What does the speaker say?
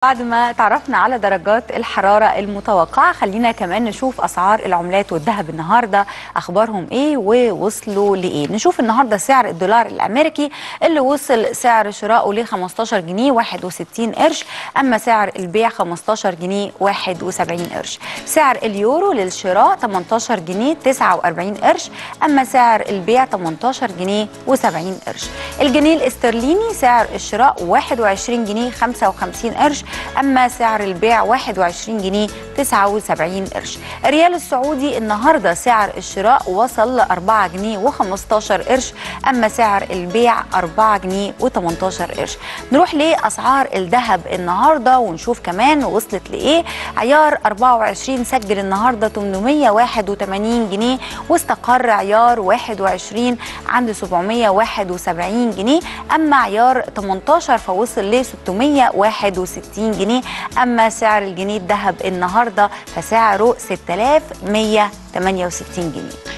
بعد ما تعرفنا على درجات الحرارة المتوقعة خلينا كمان نشوف أسعار العملات والذهب النهاردة أخبارهم إيه ووصلوا لإيه نشوف النهاردة سعر الدولار الأمريكي اللي وصل سعر شرائه ل 15 جنيه 61 قرش أما سعر البيع 15 جنيه 71 قرش سعر اليورو للشراء 18 جنيه 49 قرش أما سعر البيع 18 جنيه و70 قرش الجنيه الاسترليني سعر الشراء 21 جنيه 55 قرش أما سعر البيع 21 جنيه 79 قرش الريال السعودي النهاردة سعر الشراء وصل ل 4 جنيه و15 قرش أما سعر البيع 4 جنيه و18 قرش نروح لأسعار الذهب النهاردة ونشوف كمان وصلت لإيه عيار 24 سجل النهاردة 881 جنيه واستقر عيار 21 عند 771 جنيه أما عيار 18 فوصل ل 661 جنيه أما سعر الجنيه الذهب النهاردة فسعره 6168 جنيه